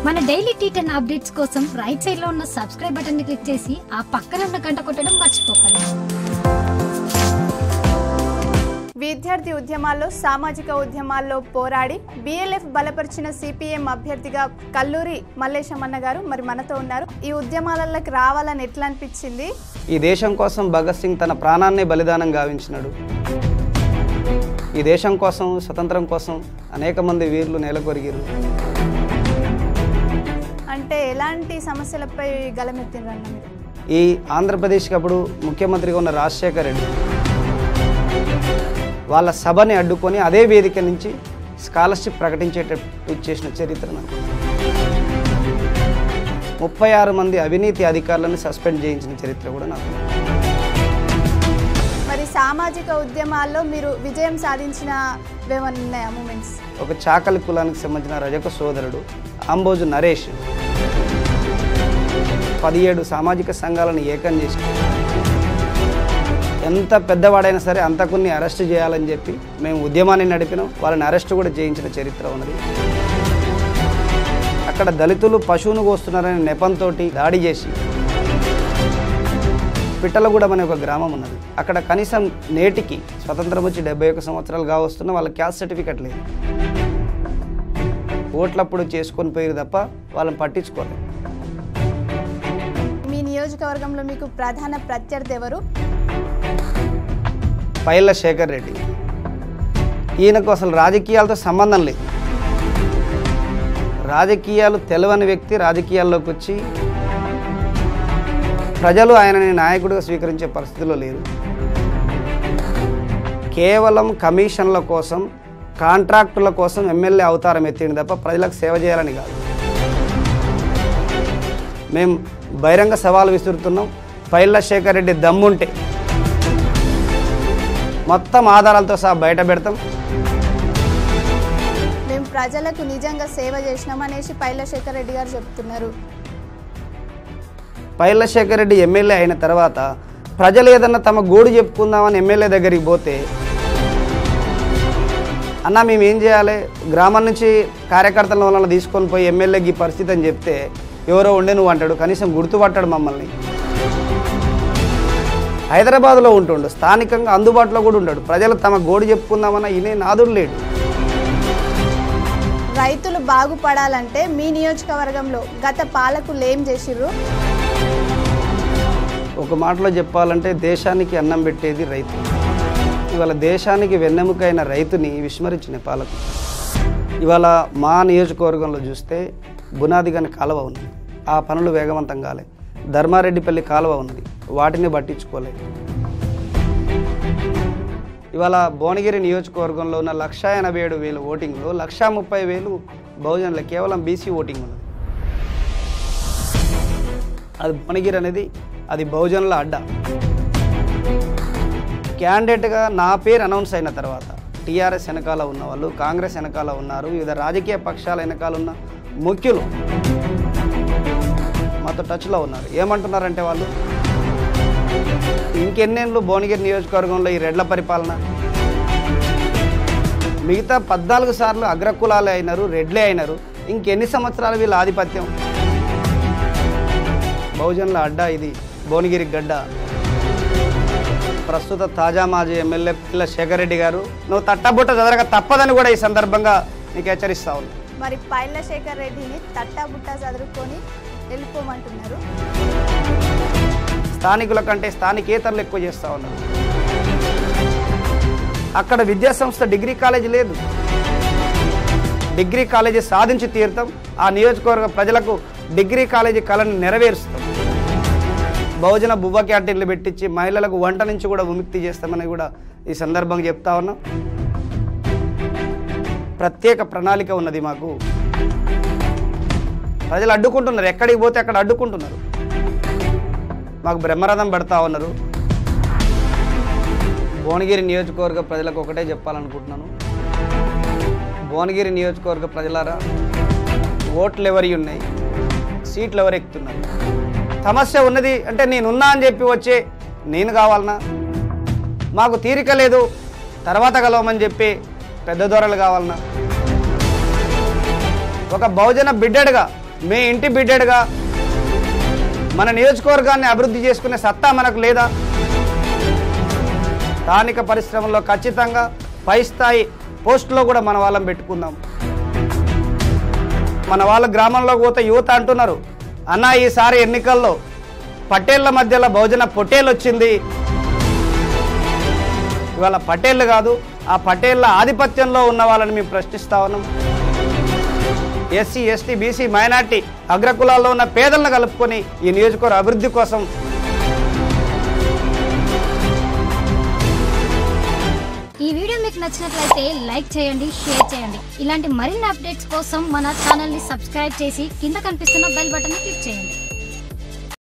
మన daily T ten updates కోసం right side లో ఉన్న సబ్స్క్రైబ్ బటన్ ని క్లిక్ చేసి ఆ పక్కన ఉన్న గంట కొట్టడం మర్చిపోకండి విద్యార్థి ఉద్యమాల్లో సామాజిక ఉద్యమాల్లో పోరాడి బిఎల్ఎఫ్ బలపరిచిన సిపిఎం అభ్యర్థిగా కల్లూరి మల్లేశమన్న గారు మరి మనతో ఉన్నారు ఈ ఉద్యమాలలోకి రావాలని ఎట్లా అనిపించింది ఈ దేశం కోసం భగత్ సింగ్ తన ప్రాణాన్ని బలిదానం గావించినాడు ఈ దేశం కోసం స్వతంత్రం కోసం అనేక మంది వీరులు నేలకొరిగారు అంటే ఎలాంటి సమస్యలపై గలమెత్తిండ్రన్న మీరు ఈ ఆంధ్రప్రదేశ్కి అప్పుడు ముఖ్యమంత్రిగా ఉన్న రాజశేఖర్ రెడ్డి వాళ్ళ సభని అడ్డుకొని అదే వేదిక నుంచి స్కాలర్షిప్ ప్రకటించేటట్టు చేసిన చరిత్ర నాకు ముప్పై ఆరు మంది అవినీతి అధికారులను సస్పెండ్ చేయించిన చరిత్ర కూడా నాకు ఉంది. మరి సామాజిక ఉద్యమాల్లో మీరు విజయం సాధించిన ఏమన్నా ఉన్నాయా మూమెంట్స్ ఒక చాకలి కులానికి సంబంధించిన రజక సోదరుడు అంబోజు నరేష్ పదిహేడు సామాజిక సంఘాలను ఏకం చేసి ఎంత పెద్దవాడైనా సరే అంతకుని అరెస్ట్ చేయాలని చెప్పి మేము ఉద్యమాన్ని నడిపినాం వాళ్ళని అరెస్ట్ కూడా చేయించిన చరిత్ర ఉన్నది అక్కడ దళితులు పశువును కోస్తున్నారనే నెపంతో దాడి చేసి పిట్టలగూడెం అనే ఒక గ్రామం ఉన్నది అక్కడ కనీసం నేటికి స్వతంత్రం వచ్చి డెబ్బై ఒక సంవత్సరాలు కావస్తున్న వాళ్ళ క్యాస్ట్ సర్టిఫికెట్ లేదు ఓట్లప్పుడు చేసుకొని పోయారు తప్ప వాళ్ళని పట్టించుకోలేదు మీ నియోజకవర్గంలో మీకు ప్రధాన ప్రత్యర్థి ఎవరు పైళ్ళ శేఖర్ రెడ్డి ఈయనకు అసలు రాజకీయాలతో సంబంధం లేదు రాజకీయాలు తెలవని వ్యక్తి రాజకీయాల్లోకి వచ్చి ప్రజలు ఆయనని నాయకుడిగా స్వీకరించే పరిస్థితిలో లేరు కేవలం కమిషన్ల కోసం కాంట్రాక్టుల కోసం ఎమ్మెల్యే అవతారం ఎత్తింది తప్ప ప్రజలకు సేవ చేయాలని కాదు మేము బహిరంగ సవాలు విసురుతున్నాం పైళ్ళ శేఖర్ రెడ్డి దమ్ముంటే మొత్తం ఆధారాలతో సహా బయట పెడతాం మేము ప్రజలకు నిజంగా సేవ చేసినామనేసి పైలశేఖర్ రెడ్డి గారు చెప్తున్నారు పైళ్ళ శేఖర్ రెడ్డి ఎమ్మెల్యే అయిన తర్వాత ప్రజలు ఏదన్నా తమ గోడు చెప్పుకుందామని ఎమ్మెల్యే దగ్గరికి పోతే అన్న మేము ఏం చేయాలి గ్రామం నుంచి కార్యకర్తల వలన తీసుకొని పోయి ఎమ్మెల్యేకి ఈ పరిస్థితి అని చెప్తే ఎవరో ఉండే నువ్వు అంటాడు కనీసం గుర్తుపట్టాడు మమ్మల్ని హైదరాబాద్లో ఉంటుండు స్థానికంగా అందుబాటులో కూడా ఉంటాడు ప్రజలు తమ గోడు చెప్పుకుందామన్న ఈయన నాదుడు లేడు రైతులు బాగుపడాలంటే మీ నియోజకవర్గంలో గత పాలకులు ఏం చేసిర్రు ఒక మాటలో చెప్పాలంటే దేశానికి అన్నం పెట్టేది రైతు ఇవాళ దేశానికి వెన్నెముకైన రైతుని విస్మరించిన పాలకులు ఇవాళ మా నియోజకవర్గంలో చూస్తే బునాదిగాని కాలువ ఉంది ఆ పనులు వేగవంతం కాలే ధర్మారెడ్డిపల్లి కాలువ ఉంది వాటిని పట్టించుకోలేదు ఇవాళ భువనగిరి నియోజకవర్గంలో ఉన్న లక్ష ఎనభై ఏడు వేలు ఓటింగ్లో లక్ష ముప్పై వేలు బహుజనులు కేవలం బీసీ ఓటింగ్ ఉన్నది అది భువనగిరి అనేది అది బహుజనుల అడ్డ క్యాండిడేట్గా నా పేరు అనౌన్స్ అయిన తర్వాత టీఆర్ఎస్ వెనకాల ఉన్న వాళ్ళు కాంగ్రెస్ వెనకాల ఉన్నారు వివిధ రాజకీయ పక్షాల వెనకాల ఉన్న ముఖ్యులు మాతో టచ్లో ఉన్నారు ఏమంటున్నారంటే వాళ్ళు ఇంకెన్నేళ్ళు భువనగిరి నియోజకవర్గంలో ఈ రెడ్ల పరిపాలన మిగతా పద్నాలుగు సార్లు అగ్రకులాలే అయినారు రెడ్లే అయినారు ఇంకెన్ని సంవత్సరాలు వీళ్ళ ఆధిపత్యం బహుజనుల అడ్డా ఇది భువనగిరి గడ్డ ప్రస్తుత తాజా మాజీ ఎమ్మెల్యే పిల్ల శేఖర్ రెడ్డి గారు నువ్వు తట్టబుట్ట చదరక తప్పదని కూడా ఈ సందర్భంగా నీకు హెచ్చరిస్తా ఉన్నా మరి పైలశేఖర్ రెడ్డిని తట్టాబుట్ట చదువుకొని వెళ్ళిపోమంటున్నారు స్థానికుల కంటే స్థానికేతరులు ఎక్కువ చేస్తూ ఉన్నారు అక్కడ విద్యా సంస్థ డిగ్రీ కాలేజీ లేదు డిగ్రీ కాలేజీ సాధించి తీరుతాం ఆ నియోజకవర్గ ప్రజలకు డిగ్రీ కాలేజీ కళను నెరవేరుస్తాం బహుజన బువ్వ క్యాంటీన్లు పెట్టించి మహిళలకు వంట నుంచి కూడా విముక్తి చేస్తామని కూడా ఈ సందర్భంగా చెప్తా ఉన్నాం ప్రత్యేక ప్రణాళిక ఉన్నది మాకు ప్రజలు అడ్డుకుంటున్నారు ఎక్కడికి పోతే అక్కడ అడ్డుకుంటున్నారు మాకు బ్రహ్మరథం పెడతా ఉన్నారు భువనగిరి నియోజకవర్గ ప్రజలకు ఒకటే చెప్పాలనుకుంటున్నాను భువనగిరి నియోజకవర్గ ప్రజలారా ఓట్లు ఎవరి ఉన్నాయి సీట్లు ఎవరు ఎక్కుతున్నారు సమస్య ఉన్నది అంటే నేనున్నా అని చెప్పి వచ్చే నేను కావాలనా మాకు తీరిక లేదు తర్వాత కలవమని చెప్పి పెద్ద దొరలు కావాలనా ఒక బహుజన బిడ్డడుగా మీ ఇంటి బిడ్డడుగా మన నియోజకవర్గాన్ని అభివృద్ధి చేసుకునే సత్తా మనకు లేదా స్థానిక పరిశ్రమల్లో ఖచ్చితంగా పై స్థాయి పోస్టులో కూడా మన వాళ్ళని పెట్టుకుందాం మన వాళ్ళ గ్రామంలో పోతే యువత అంటున్నారు అన్న ఈసారి ఎన్నికల్లో పటేళ్ల మధ్యలో బహుజన పొటేల్ వచ్చింది ఇవాళ పటేళ్ళు కాదు ఆ పటేళ్ల ఆధిపత్యంలో ఉన్న వాళ్ళని మేము ప్రశ్నిస్తా ఉన్నాం ఎస్సీ ఎస్టీ బీసీ మైనార్టీ అగ్రకులాల్లో ఉన్న పేదలను కలుపుకొని ఈ నియోజకవర్గ అభివృద్ధి కోసం ఈ వీడియో మీకు నచ్చినట్లయితే లైక్ చేయండి షేర్ చేయండి ఇలాంటి మరిన్ని అప్డేట్స్ కోసం మన ఛానల్ ని సబ్స్క్రైబ్ చేసి కింద కనిపిస్తున్న బెల్ బటన్ ని క్లిక్ చేయండి